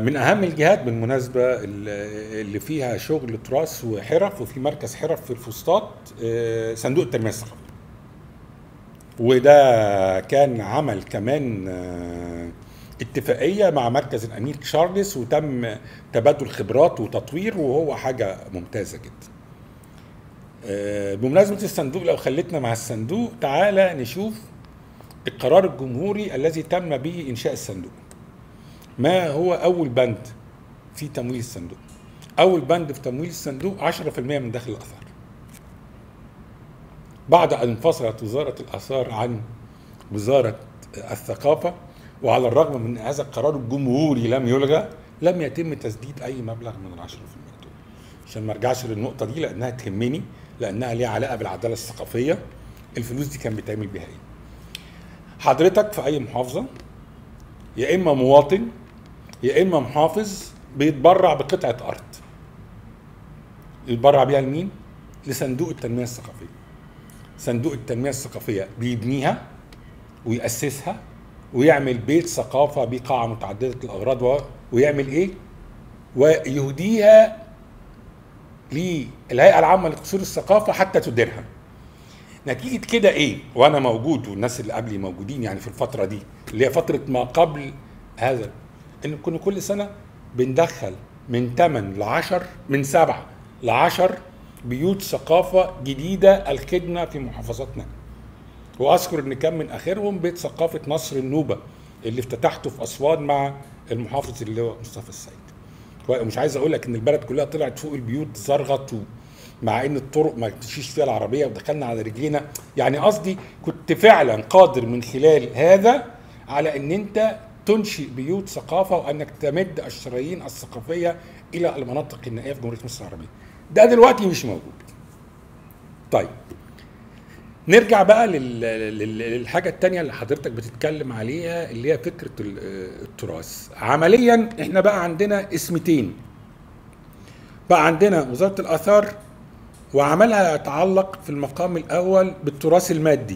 من اهم الجهات بالمناسبه اللي اللي فيها شغل تراث وحرف وفي مركز حرف في الفسطاط آه، صندوق التنميه الثقافيه وده كان عمل كمان آه، اتفاقيه مع مركز الامير تشارلز وتم تبادل خبرات وتطوير وهو حاجه ممتازه جدا آه، بمناسبه الصندوق لو خلتنا مع الصندوق تعالى نشوف القرار الجمهوري الذي تم به انشاء الصندوق ما هو اول بند في تمويل الصندوق اول بند في تمويل الصندوق 10% من دخل الاثار بعد ان انفصلت وزاره الاثار عن وزاره الثقافه وعلى الرغم من هذا القرار الجمهوري لم يلغى لم يتم تسديد اي مبلغ من العشرة في المكتوب عشان ما ارجعش للنقطه دي لانها تهمني لانها ليها علاقه بالعداله الثقافيه الفلوس دي كان بيتعمل بيها ايه حضرتك في اي محافظه يا اما مواطن يا اما محافظ بيتبرع بقطعه ارض يتبرع بيها لمين لصندوق التنميه الثقافيه صندوق التنميه الثقافيه بيبنيها ويأسسها ويعمل بيت ثقافه بقاعه متعدده الاغراض و- ويعمل ايه ويهديها للهيئه العامه لقصور الثقافه حتى تديرها نتيجه كده ايه وانا موجود والناس اللي قبلي موجودين يعني في الفتره دي اللي هي فتره ما قبل هذا ان كنا كل سنه بندخل من 8 ل 10 من 7 ل 10 بيوت ثقافه جديده الخدمه في محافظاتنا واذكر ان كان من اخرهم بيت ثقافه نصر النوبه اللي افتتحته في اسوان مع المحافظ اللي هو مصطفى السيد ومش عايز اقول لك ان البلد كلها طلعت فوق البيوت زرغت و... مع ان الطرق ما تمشيش فيها العربيه ودخلنا على رجلينا يعني قصدي كنت فعلا قادر من خلال هذا على ان انت تنشئ بيوت ثقافه وانك تمد الشرايين الثقافيه الى المناطق النائيه في جمهوريه مصر العربيه ده دلوقتي مش موجود طيب نرجع بقى لل- لل- للحاجة التانية اللي حضرتك بتتكلم عليها اللي هي فكرة ال- التراث عمليا احنا بقى عندنا اسمتين بقى عندنا وزارة الآثار وعملها يتعلق في المقام الأول بالتراث المادي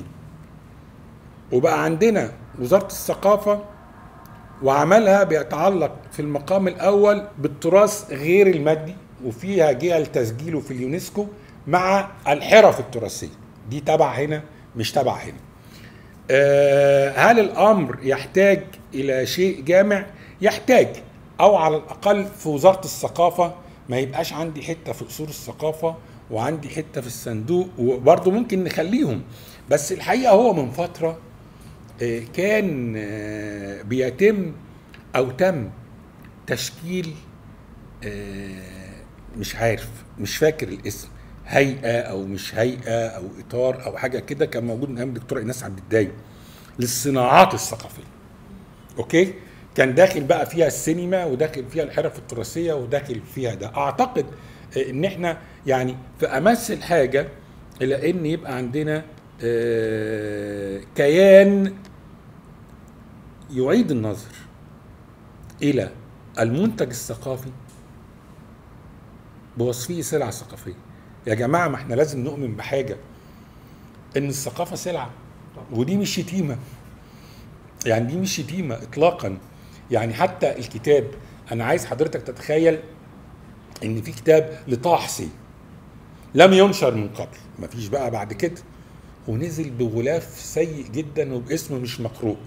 وبقى عندنا وزارة الثقافة وعملها بيتعلق في المقام الأول بالتراث غير المادي وفيها جهة لتسجيله في اليونسكو مع الحرف التراثية دي تبع هنا مش تبع هنا آه، هل الامر يحتاج الى شيء جامع يحتاج او على الاقل في وزاره الثقافه ما يبقاش عندي حته في اصول الثقافه وعندي حته في الصندوق وبرضه ممكن نخليهم بس الحقيقه هو من فتره آه، كان آه، بيتم او تم تشكيل آه، مش عارف مش فاكر الاسم هيئه او مش هيئه او اطار او حاجه كده كان موجود من ايام الدكتوره ايناس عبد الدايم للصناعات الثقافيه اوكي كان داخل بقى فيها السينما وداخل فيها الحرف التراثيه وداخل فيها ده اعتقد آه، ان احنا يعني في امس الحاجه الى ان يبقى عندنا آه، كيان يعيد النظر الى المنتج الثقافي بوصفه سلعه ثقافيه يا جماعه ما احنا لازم نؤمن بحاجه ان الثقافه سلعه ودي مش شتيمه يعني دي مش شتيمه اطلاقا يعني حتى الكتاب انا عايز حضرتك تتخيل ان في كتاب لطه حسين لم ينشر من قبل مفيش بقى بعد كده ونزل بغلاف سيء جدا وباسم مش مقروء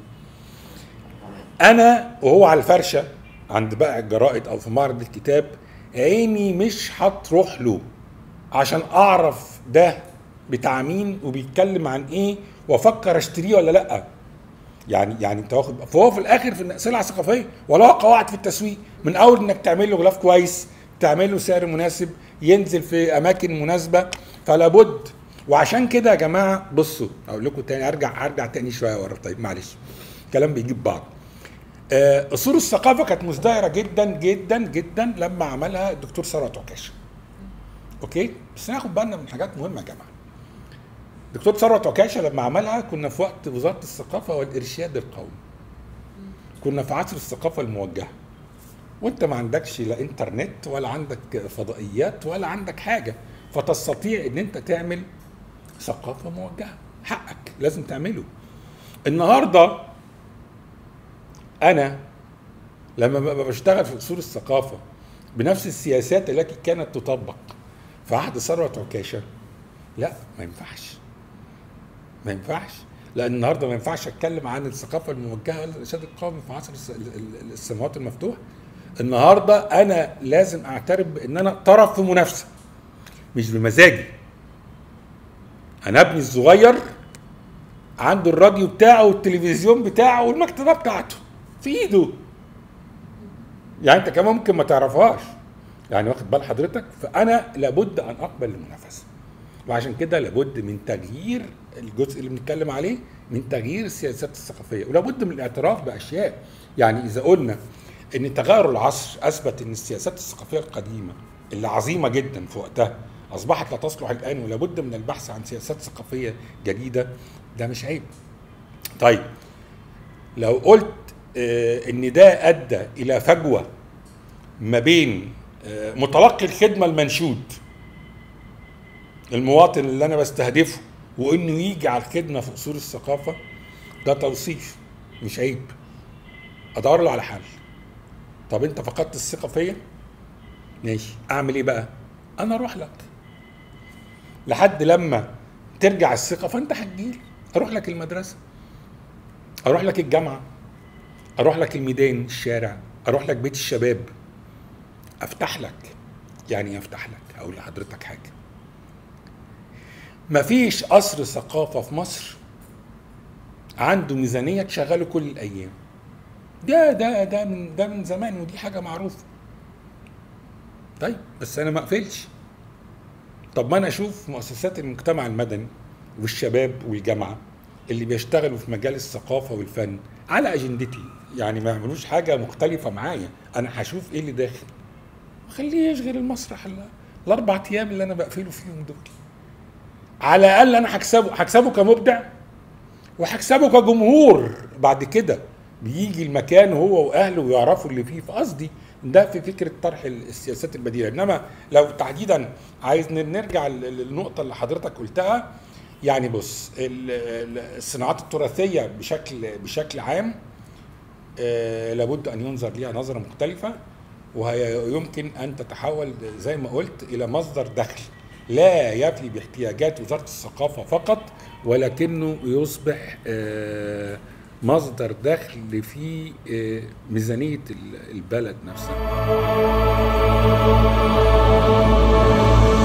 انا وهو على الفرشه عند بقى الجرائد او في معرض الكتاب عيني مش هتروح له عشان اعرف ده بتاع مين وبيتكلم عن ايه وافكر اشتريه ولا لا يعني يعني انت واخد فهو في الاخر في سلعه ثقافيه ولا قواعد في التسويق من اول انك تعمل له غلاف كويس تعمل له سعر مناسب ينزل في اماكن مناسبه فلا بد وعشان كده يا جماعه بصوا اقول لكم تاني ارجع ارجع تاني شويه ورا طيب معلش الكلام بيجيب بعض آه، اصول الثقافه كانت مزدهره جدا جدا جدا لما عملها الدكتور ثروت عكاشه اوكي بس ناخد بالنا من حاجات مهمه يا جماعه دكتور ثروت عكاشه لما عملها كنا في وقت وزاره الثقافه والارشاد القومي كنا في عصر الثقافه الموجهه وانت ما عندكش لا انترنت ولا عندك فضائيات ولا عندك حاجه فتستطيع ان انت تعمل ثقافه موجهه حقك لازم تعمله النهارده انا لما ببقى بشتغل في اصول الثقافه بنفس السياسات التي كانت تطبق في عهد ثروت عكاشه لا ما ينفعش ما ينفعش لان النهارده ما ينفعش اتكلم عن الثقافه الموجهه للارشاد القومي في عصر الس- ال- ال- السماوات المفتوحه النهارده انا لازم اعترف بان انا طرف في منافسه مش بمزاجي انا ابني الصغير عنده الراديو بتاعه والتلفزيون بتاعه والمكتبه بتاعته في ايده يعني انت كمان ممكن ما تعرفهاش يعني واخد بال حضرتك فانا لابد ان اقبل المنافسه وعشان كده لابد من تغيير الجزء اللي بنتكلم عليه من تغيير السياسات الثقافيه ولابد من الاعتراف باشياء يعني اذا قلنا ان تغير العصر اثبت ان السياسات الثقافيه القديمه اللي عظيمه جدا في وقتها اصبحت لا تصلح الان ولابد من البحث عن سياسات ثقافيه جديده ده مش عيب طيب لو قلت آه، ان ده ادى الى فجوه ما بين آه، متلقي الخدمه المنشود المواطن اللي انا بستهدفه وانه يجي على الخدمه في اصول الثقافه ده توصيف مش عيب ادور له على حل طب انت فقدت الثقه فيا ماشي اعمل ايه بقى انا اروح لك لحد لما ترجع الثقه فانت هتجيلي اروح لك المدرسه اروح لك الجامعه اروح لك الميدان الشارع اروح لك بيت الشباب افتح لك يعني إيه افتح لك اقول لحضرتك حاجه مفيش قصر ثقافه في مصر عنده ميزانيه تشغله كل الايام ده ده ده من ده من زمان ودي حاجه معروفه طيب بس انا ما اقفلش طب ما انا اشوف مؤسسات المجتمع المدني والشباب والجامعه اللي بيشتغلوا في مجال الثقافه والفن على اجندتي يعني ما يعملوش حاجه مختلفه معايا انا هشوف ايه اللي داخل خليه يشغل المسرح ال- الاربع ايام اللي انا بقفله فيهم دول على الاقل انا هكسبه هكسبه كمبدع وهكسبه كجمهور بعد كده بيجي المكان هو واهله ويعرفوا اللي فيه فقصدي ده في فكره طرح ال- السياسات البديله انما لو تحديدا عايز ن- نرجع لل- للنقطه اللي حضرتك قلتها يعني بص ال- ال- الصناعات التراثيه بشكل بشكل عام آه، لابد ان ينظر ليها نظره مختلفه ويمكن ان تتحول زي ما قلت الى مصدر دخل لا يفي باحتياجات وزاره الثقافه فقط ولكنه يصبح آه، مصدر دخل في آه، ميزانيه ال- البلد نفسها